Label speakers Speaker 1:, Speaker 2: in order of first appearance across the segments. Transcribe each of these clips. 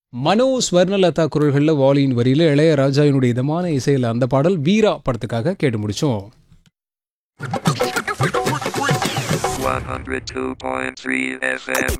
Speaker 1: மனோ ஸ்வர்ணலதா குரல்களில் வாலியின் வரியில் இளையராஜாவினுடைய இதமான இசையில் அந்த பாடல் வீரா படத்துக்காக கேட்டு முடிச்சோம்
Speaker 2: 102.3 FM.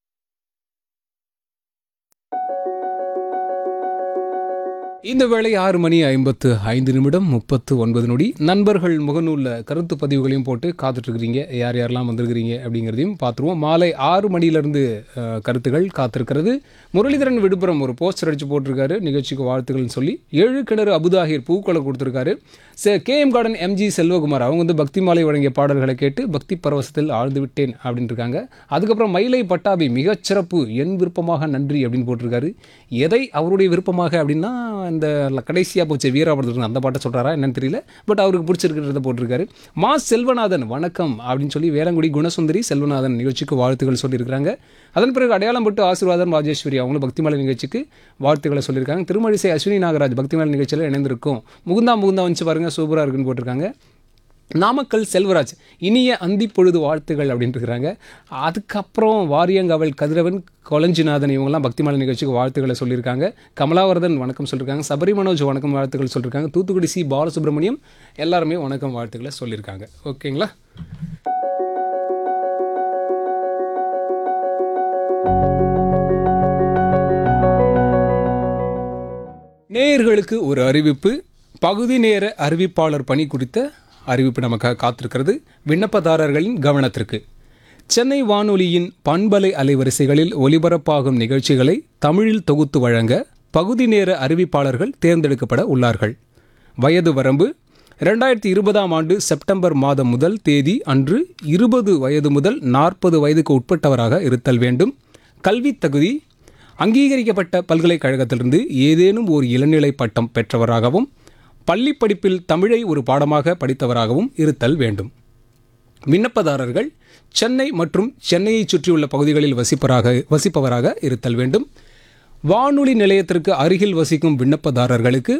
Speaker 1: இந்த வேளை ஆறு மணி ஐம்பத்து ஐந்து நிமிடம் முப்பத்து ஒன்பது நொடி நண்பர்கள் முகநூலில் கருத்து பதிவுகளையும் போட்டு காத்துட்ருக்கிறீங்க யார் யாரெல்லாம் வந்திருக்கிறீங்க அப்படிங்கிறதையும் பார்த்துருவோம் மாலை ஆறு மணியிலிருந்து அஹ், கருத்துகள் காத்திருக்கிறது முரளிதரன் விடுபுறம் ஒரு போஸ்டர் அடித்து போட்டிருக்காரு நிகழ்ச்சிக்கு வாழ்த்துக்கள்னு சொல்லி ஏழு கிணறு அபுதாகிர் பூக்களை கொடுத்துருக்காரு சே K M garden MG Selvakumar அவங்க வந்து பக்தி மாலை வழங்கிய பாடல்களை கேட்டு பக்தி பரவசத்தில் ஆழ்ந்து விட்டேன் அப்படின்னு இருக்காங்க அதுக்கப்புறம் மயிலை பட்டாபி மிகச்சிறப்பு என் விருப்பமாக நன்றி அப்படின்னு போட்டிருக்காரு எதை அவருடைய விருப்பமாக அப்படின்னா இந்த கடைசியாக போச்சு வீரா படத்தில் அந்த பாட்டை சொல்கிறாரா என்னன்னு தெரியல பட் அவருக்கு பிடிச்சிருக்கிறத போட்டிருக்காரு மா செல்வநாதன் வணக்கம் அப்படின்னு சொல்லி வேளங்குடி குணசுந்தரி செல்வநாதன் நிகழ்ச்சிக்கு வாழ்த்துக்கள் சொல்லியிருக்காங்க அதன் பிறகு அடையாளம் பட்டு ஆசீர்வாதம் ராஜேஸ்வரி அவங்களும் பக்திமலை நிகழ்ச்சிக்கு வாழ்த்துக்களை சொல்லியிருக்காங்க திருமழிசை அஸ்வினி நாகராஜ் பக்திமலை நிகழ்ச்சியில் இணைந்திருக்கும் முகுந்தா முகுந்தா வந்து பாருங்க சூப்பராக இருக்குன்னு போட்டிருக்காங்க நாமக்கல் செல்வராஜ் இனிய அந்தி பொழுது வாழ்த்துகள் அப்படின்ட்டு இருக்கிறாங்க அதுக்கப்புறம் வாரியங்காவல் கதிரவன் கொலஞ்சிநாதன் இவங்கெல்லாம் பக்திமாலை நிகழ்ச்சிக்கு வாழ்த்துக்களை சொல்லியிருக்காங்க கமலாவர்தன் வணக்கம் சொல்லியிருக்காங்க சபரி மனோஜ் வணக்கம் வாழ்த்துக்கள் சொல்லியிருக்காங்க தூத்துக்குடி சி பாலசுப்ரமணியம் எல்லாருமே வணக்கம் வாழ்த்துக்களை சொல்லியிருக்காங்க ஓகேங்களா நேயர்களுக்கு ஒரு அறிவிப்பு பகுதி நேர அறிவிப்பாளர் பணி குறித்த அறிவிப்பு நமக்காக காத்திருக்கிறது விண்ணப்பதாரர்களின் கவனத்திற்கு சென்னை வானொலியின் பண்பலை அலைவரிசைகளில் ஒலிபரப்பாகும் நிகழ்ச்சிகளை தமிழில் தொகுத்து வழங்க பகுதி நேர அறிவிப்பாளர்கள் தேர்ந்தெடுக்கப்பட உள்ளார்கள் வயது வரம்பு ரெண்டாயிரத்தி இருபதாம் ஆண்டு செப்டம்பர் மாதம் முதல் தேதி அன்று இருபது வயது முதல் நாற்பது வயதுக்கு உட்பட்டவராக இருத்தல் வேண்டும் கல்வித் தகுதி அங்கீகரிக்கப்பட்ட பல்கலைக்கழகத்திலிருந்து ஏதேனும் ஒரு இளநிலை பட்டம் பெற்றவராகவும் பள்ளி படிப்பில் தமிழை ஒரு பாடமாக படித்தவராகவும் இருத்தல் வேண்டும் விண்ணப்பதாரர்கள் சென்னை மற்றும் சென்னையைச் சுற்றியுள்ள பகுதிகளில் வசிப்பராக வசிப்பவராக இருத்தல் வேண்டும் வானொலி நிலையத்திற்கு அருகில் வசிக்கும் விண்ணப்பதாரர்களுக்கு